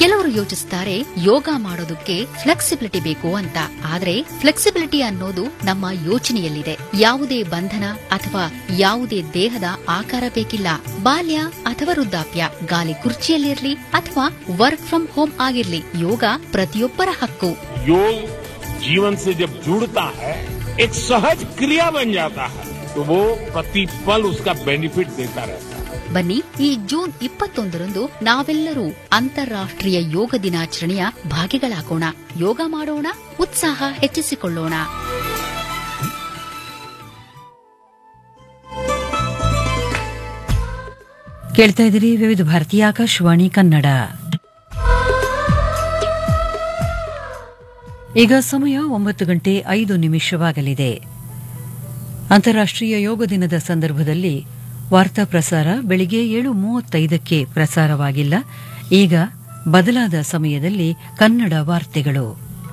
ಕೆಲವರು ಯೋಚಿಸ್ತಾರೆ ಯೋಗ ಮಾಡೋದಕ್ಕೆ ಫ್ಲೆಕ್ಸಿಬಿಲಿಟಿ ಬೇಕು ಅಂತ ಆದ್ರೆ ಫ್ಲೆಕ್ಸಿಬಿಲಿಟಿ ಅನ್ನೋದು ನಮ್ಮ ಯೋಚನೆಯಲ್ಲಿದೆ ಯಾವುದೇ ಬಂಧನ ಅಥವಾ ಯಾವುದೇ ದೇಹದ ಆಕಾರ ಬೇಕಿಲ್ಲ ಬಾಲ್ಯ ಅಥವಾ ವೃದ್ಧಾಪ್ಯ ಗಾಲಿ ಕುರ್ಚಿಯಲ್ಲಿರ್ಲಿ ಅಥವಾ ವರ್ಕ್ ಫ್ರಮ್ ಹೋಮ್ ಆಗಿರ್ಲಿ ಯೋಗ ಪ್ರತಿಯೊಬ್ಬರ ಹಕ್ಕು योग जीवन से जब जुड़ता है एक सहज क्रिया बन जाता है तो वो प्रतिपल उसका बेनिफिट देता रहता है ಬನ್ನಿ ಈ ಜೂನ್ ಇಪ್ಪತ್ತೊಂದರಂದು ನಾವೆಲ್ಲರೂ ಅಂತಾರಾಷ್ಟ್ರೀಯ ಯೋಗ ದಿನಾಚರಣೆಯ ಭಾಗಿಗಳಾಗೋಣ ಯೋಗ ಮಾಡೋಣ ಉತ್ಸಾಹ ಹೆಚ್ಚಿಸಿಕೊಳ್ಳೋಣ ಕೇಳ್ತಾ ಇದ್ದೀರಿ ವಿವಿಧ ಭಾರತೀಯ ಆಕಾಶವಾಣಿ ಕನ್ನಡ ಈಗ ಸಮಯ ಒಂಬತ್ತು ಗಂಟೆ ಐದು ನಿಮಿಷವಾಗಲಿದೆ ಅಂತಾರಾಷ್ಟ್ರೀಯ ಯೋಗ ದಿನದ ಸಂದರ್ಭದಲ್ಲಿ ವಾರ್ತಾ ಪ್ರಸಾರ ಬೆಳಿಗ್ಗೆ ಏಳು ಮೂವತ್ತೈದಕ್ಕೆ ಪ್ರಸಾರವಾಗಿಲ್ಲ ಈಗ ಬದಲಾದ ಸಮಯದಲ್ಲಿ ಕನ್ನಡ ವಾರ್ತೆಗಳು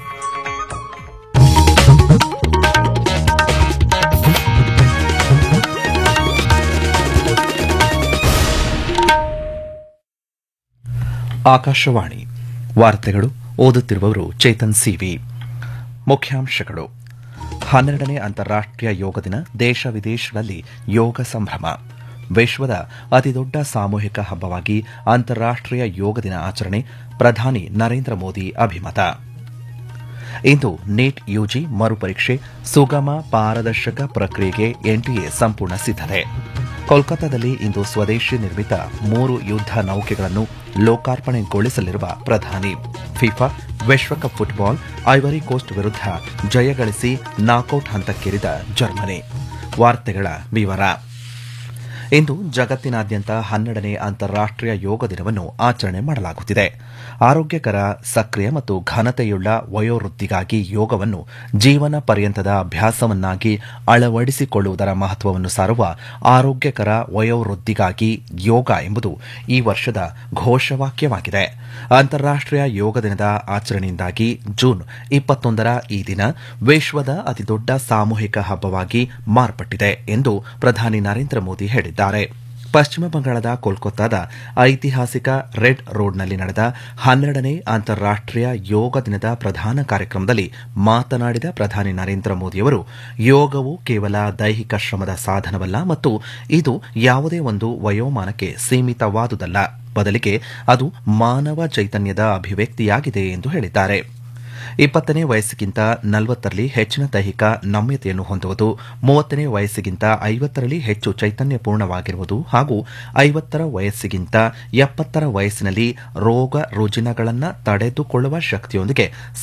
ಆಕಾಶವಾಣಿ ವಾರ್ತೆಗಳು ಓದುತ್ತಿರುವವರು ಚೇತನ್ ಸಿವಿ ಮುಖ್ಯಾಂಶಗಳು ಹನ್ನೆರಡನೇ ಅಂತಾರಾಷ್ಟ್ರೀಯ ಯೋಗ ದಿನ ದೇಶ ವಿದೇಶಗಳಲ್ಲಿ ಯೋಗ ಸಂಭ್ರಮ ವಿಶ್ವದ ಅತಿದೊಡ್ಡ ಸಾಮೂಹಿಕ ಹಬ್ಬವಾಗಿ ಅಂತಾರಾಷ್ಟ್ರೀಯ ಯೋಗ ದಿನ ಆಚರಣೆ ಪ್ರಧಾನಿ ನರೇಂದ್ರ ಮೋದಿ ಅಭಿಮತ ಇಂದು ನೀಟ್ ಯುಜಿ ಮರುಪರೀಕ್ಷೆ ಸುಗಮ ಪಾರದರ್ಶಕ ಪ್ರಕ್ರಿಯೆಗೆ ಎನ್ಟಿಎ ಸಂಪೂರ್ಣ ಸಿದ್ಧತೆ ಕೋಲ್ಕತ್ತಾದಲ್ಲಿ ಇಂದು ಸ್ವದೇಶಿ ನಿರ್ಮಿತ ಮೂರು ಯುದ್ಧ ನೌಕೆಗಳನ್ನು ಲೋಕಾರ್ಪಣೆಗೊಳಿಸಲಿರುವ ಪ್ರಧಾನಿ ಫಿಫಾ ವಿಶ್ವಕಪ್ ಫುಟ್ಬಾಲ್ ಐವರಿ ಕೋಸ್ಟ್ ವಿರುದ್ಧ ಜಯಗಳಿಸಿ ನಾಕೌಟ್ ಹಂತಕ್ಕೇರಿದ ಜರ್ಮನಿ ವಾರ್ತೆಗಳ ವಿವರ ಇಂದು ಜಗತ್ತಿನಾದ್ಯಂತ ಹನ್ನೆರಡನೇ ಅಂತಾರಾಷ್ಟ್ರೀಯ ಯೋಗ ದಿನವನ್ನು ಆಚರಣೆ ಮಾಡಲಾಗುತ್ತಿದೆ ಆರೋಗ್ಯಕರ ಸಕ್ರಿಯ ಮತ್ತು ಘನತೆಯುಳ್ಳ ವಯೋವೃದ್ಧಿಗಾಗಿ ಯೋಗವನ್ನು ಜೀವನ ಪರ್ಯಂತದ ಅಭ್ಯಾಸವನ್ನಾಗಿ ಅಳವಡಿಸಿಕೊಳ್ಳುವುದರ ಮಹತ್ವವನ್ನು ಸಾರುವ ಆರೋಗ್ಯಕರ ವಯೋವೃದ್ಧಿಗಾಗಿ ಯೋಗ ಎಂಬುದು ಈ ವರ್ಷದ ಘೋಷವಾಕ್ಯವಾಗಿದೆ ಅಂತಾರಾಷ್ಟ್ರೀಯ ಯೋಗ ದಿನದ ಆಚರಣೆಯಿಂದಾಗಿ ಜೂನ್ ಇಪ್ಪತ್ತೊಂದರ ಈ ದಿನ ವಿಶ್ವದ ಅತಿದೊಡ್ಡ ಸಾಮೂಹಿಕ ಹಬ್ಬವಾಗಿ ಮಾರ್ಪಟ್ಟಿದೆ ಎಂದು ಪ್ರಧಾನಿ ನರೇಂದ್ರ ಮೋದಿ ಹೇಳಿದ್ದಾರೆ ಪಶ್ಚಿಮ ಬಂಗಾಳದ ಕೋಲ್ಕತ್ತಾದ ಐತಿಹಾಸಿಕ ರೆಡ್ ರೋಡ್ನಲ್ಲಿ ನಡೆದ ಹನ್ನೆರಡನೇ ಅಂತಾರಾಷ್ಟ್ರೀಯ ಯೋಗ ದಿನದ ಪ್ರಧಾನ ಕಾರ್ಯಕ್ರಮದಲ್ಲಿ ಮಾತನಾಡಿದ ಪ್ರಧಾನಿ ನರೇಂದ್ರ ಮೋದಿಯವರು ಯೋಗವು ಕೇವಲ ದೈಹಿಕ ಶ್ರಮದ ಸಾಧನವಲ್ಲ ಮತ್ತು ಇದು ಯಾವುದೇ ಒಂದು ವಯೋಮಾನಕ್ಕೆ ಸೀಮಿತವಾದುದಲ್ಲ ಬದಲಿಗೆ ಅದು ಮಾನವ ಚೈತನ್ಯದ ಅಭಿವ್ಯಕ್ತಿಯಾಗಿದೆ ಎಂದು ಹೇಳಿದ್ದಾರೆ ಇಪ್ಪತ್ತನೇ ವಯಸ್ಸಿಗಿಂತ ನಲವತ್ತರಲ್ಲಿ ಹೆಚ್ಚಿನ ದೈಹಿಕ ನಮ್ಯತೆಯನ್ನು ಹೊಂದುವುದು ಮೂವತ್ತನೇ ವಯಸ್ಸಿಗಿಂತ ಐವತ್ತರಲ್ಲಿ ಹೆಚ್ಚು ಚೈತನ್ಯಪೂರ್ಣವಾಗಿರುವುದು ಹಾಗೂ ಐವತ್ತರ ವಯಸ್ಸಿಗಿಂತ ಎಪ್ಪತ್ತರ ವಯಸ್ಸಿನಲ್ಲಿ ರೋಗ ರುಜಿನಗಳನ್ನು ತಡೆದುಕೊಳ್ಳುವ ಶಕ್ತಿಯೊಂದಿಗೆ